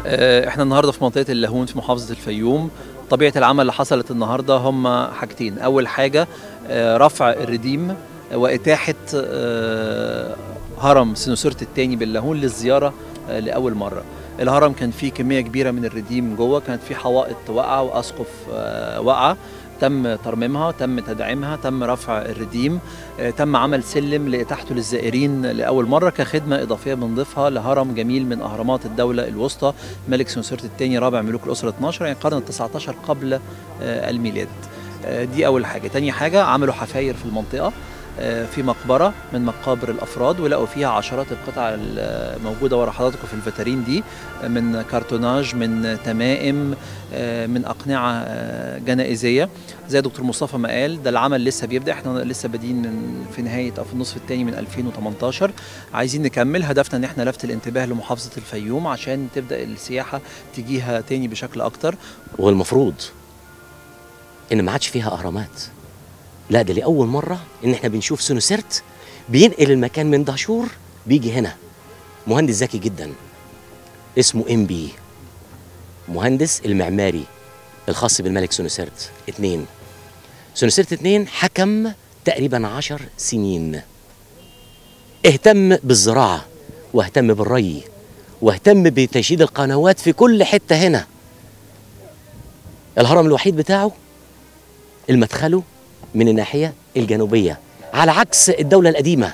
آه، احنا النهارده في منطقه اللاهون في محافظه الفيوم طبيعه العمل اللي حصلت النهارده هم حاجتين اول حاجه آه، رفع الرديم واتاحه آه، هرم سنوسرت الثاني باللاهون للزياره آه، لاول مره الهرم كان فيه كميه كبيره من الرديم جوه كانت فيه حوائط واقعه واسقف آه، واقعه تم ترميمها تم تدعيمها تم رفع الرديم آه، تم عمل سلم لاتاحته للزائرين لاول مره كخدمه اضافيه بنضيفها لهرم جميل من اهرامات الدوله الوسطى ملك سنسرت الثاني رابع ملوك الاسره 12 يعني القرن ال 19 قبل آه، الميلاد آه، دي اول حاجه تاني حاجه عملوا حفاير في المنطقه آه، في مقبره من مقابر الافراد ولقوا فيها عشرات القطع الموجوده ورا حضراتكم في الفترين دي آه، من كرتوناج من تمائم آه، من اقنعه آه، جنائزيه زي دكتور مصطفى ما قال ده العمل لسه بيبدا احنا لسه بادئين من في نهايه او في النصف الثاني من 2018 عايزين نكمل هدفنا ان احنا لفت الانتباه لمحافظه الفيوم عشان تبدا السياحه تجيها تاني بشكل اكتر والمفروض ان ما عادش فيها اهرامات لا ده لاول مره ان احنا بنشوف سنوسرت بينقل المكان من دهشور بيجي هنا مهندس ذكي جدا اسمه ام بي مهندس المعماري الخاص بالملك سنوسرت اتنين سنوسرت اتنين حكم تقريبا عشر سنين اهتم بالزراعة واهتم بالري واهتم بتشييد القنوات في كل حتة هنا الهرم الوحيد بتاعه المدخله من الناحية الجنوبية على عكس الدولة القديمة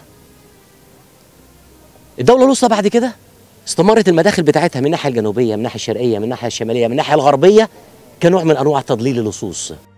الدولة الوسطى بعد كده استمرت المداخل بتاعتها من الناحية الجنوبية من الناحية الشرقية من الناحية الشمالية من الناحية الغربية كنوع من أنواع تضليل اللصوص